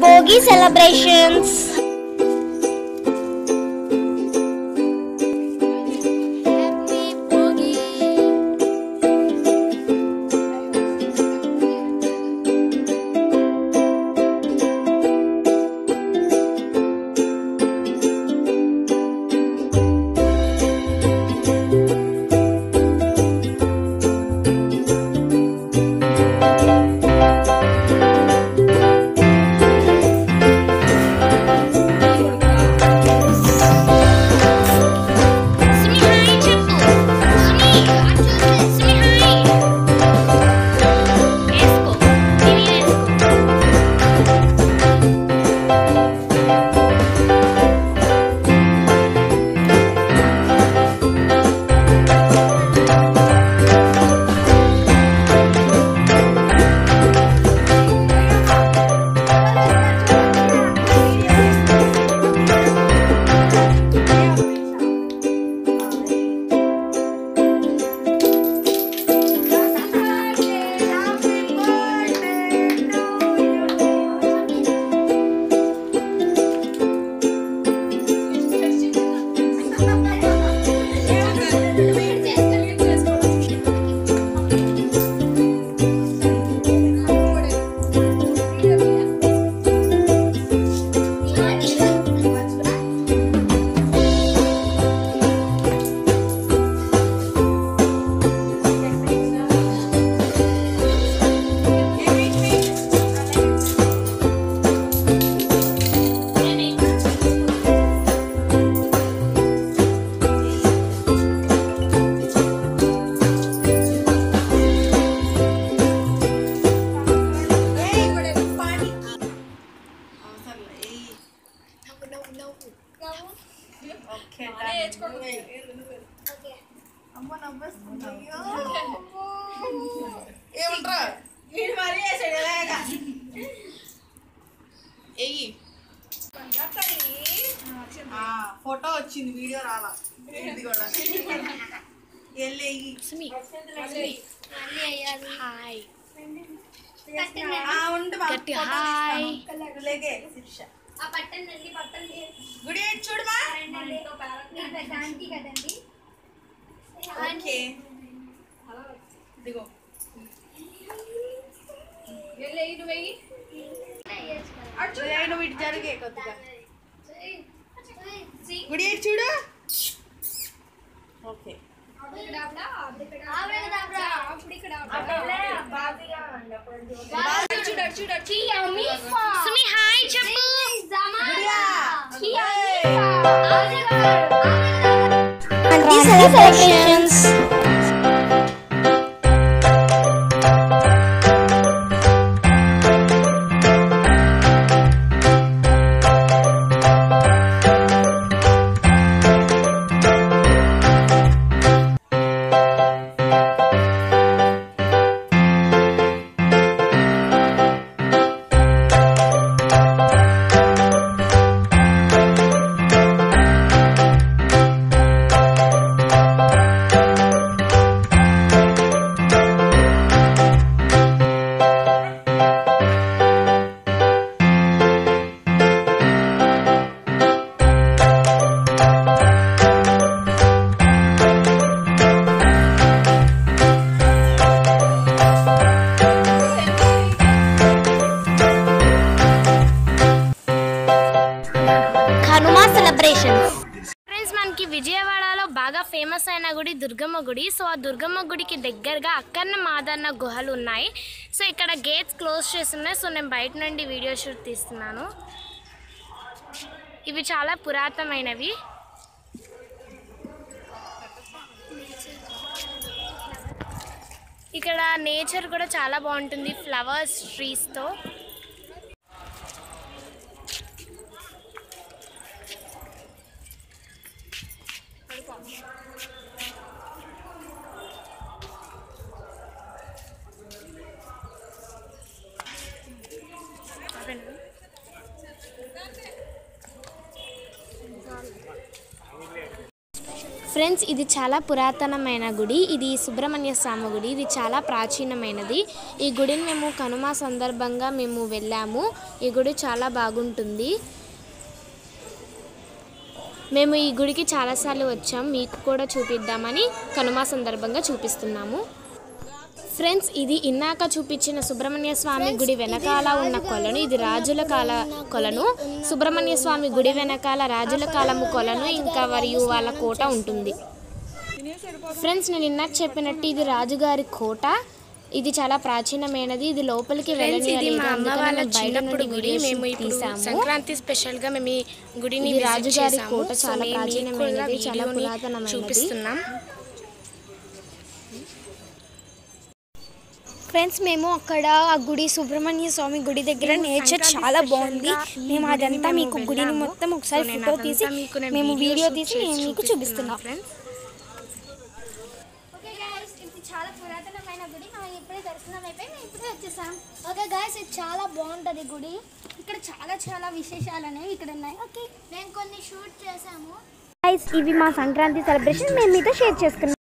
Bogi celebrations. Happy Bogi. Sumi hi చెప్పు Sumi అటు చూడు Sumi hi వేసుకో టీవీ వేసుకో ఏమంటారా ఎయ్యి ఫోటో వచ్చింది వీడియో రాలా ఇది కూడా వెళ్ళి ఎయ్యి Sumi హాయ్ ఆ, ఉండు మా గట్టి ఫోటో హాయ్. తీస్తాను. లేగే శిరీష ఆ పట్టండి పట్టండి గుడి ఏడు చూడమా శాంతి కదండి ఓకే ఇదిగో అయ్యి నువ్వు ఇటు జరిగే కొద్దిగా గుడి ఏడు చూడు ఓకే సుమి హాయ్ చెప్పు celebrations. కనుమ సెలబ్రేషన్స్ ఫ్రెండ్స్ మనకి విజయవాడలో బాగా ఫేమస్ అయిన గుడి దుర్గమ్మ గుడి సో ఆ దుర్గమ్మ గుడికి దగ్గరగా అక్కన్న మాదన్న గుహలు ఉన్నాయి సో ఇక్కడ గేట్స్ క్లోజ్ చేసి ఉన్నాయి సో నేను బయట నుండి వీడియో షూట్ తీస్తున్నాను ఇవి చాలా పురాతనమైనవి ఇక్కడ నేచర్ కూడా చాలా బాగుంటుంది ఫ్లవర్స్ ట్రీస్తో ఫ్రెండ్స్ ఇది చాలా పురాతనమైన గుడి ఇది సుబ్రహ్మణ్య స్వామి గుడి ఇది చాలా ప్రాచీనమైనది ఈ గుడిని మేము కనుమ సందర్భంగా మేము వెళ్ళాము ఈ గుడి చాలా బాగుంటుంది మేము ఈ గుడికి చాలాసార్లు వచ్చాం మీకు కూడా చూపిద్దామని కనుమ సందర్భంగా చూపిస్తున్నాము ఫ్రెండ్స్ ఇది ఇన్నాక చూపించిన సుబ్రహ్మణ్య స్వామి గుడి వెనకాల ఉన్న కొలను ఇది రాజుల కాల కొలను సుబ్రహ్మణ్య స్వామి గుడి వెనకాల రాజుల కాలము కొలను ఇంకా మరియు వాళ్ళ కోట ఉంటుంది ఫ్రెండ్స్ నేను ఇందాక చెప్పినట్టు ఇది రాజుగారి కోట ఇది చాలా ప్రాచీనమైనది ఇది లోపలికి ఫ్రెండ్స్ ఇది మా అమ్మ వాళ్ళ చిన్నప్పుడు గుడి మేము ఇప్పుడు తీసాము సంక్రాంతి స్పెషల్ గా మేము ఈ గుడిని ఇది visit రాజుగారి చేసాము. కోట సో చాలా మేము మీకు ప్రాచీనమైనది, కూడా చాలా వీడియోని పురాతనమైనది. చూపిస్తున్నాం ఫ్రెండ్స్ మేము అక్కడ ఆ గుడి సుబ్రహ్మణ్య స్వామి గుడి దగ్గర నేచర్ చాలా బాగుంది మేము అదంతా మీకు గుడిని మొత్తం ఒకసారి ఫోటో తీసి మేము వీడియో తీసి మేము మీకు చూపిస్తున్నాం ఫ్రెండ్స్ ఓకే గైస్ ఇది చాలా పురాతనమైన గుడి మనం ఇప్పుడే దర్శనం అయిపోయి మేము ఇప్పుడే వచ్చేసాం ఓకే గైస్ ఇది చాలా బాగుంటుంది గుడి ఇక్కడ చాలా చాలా విశేషాలు అనేవి ఇక్కడ ఉన్నాయి ఓకే మేము కొన్ని షూట్ చేసాము గైస్ ఇవి మా సంక్రాంతి సెలబ్రేషన్ మేము మీతో షేర్ చేసుకున్నాం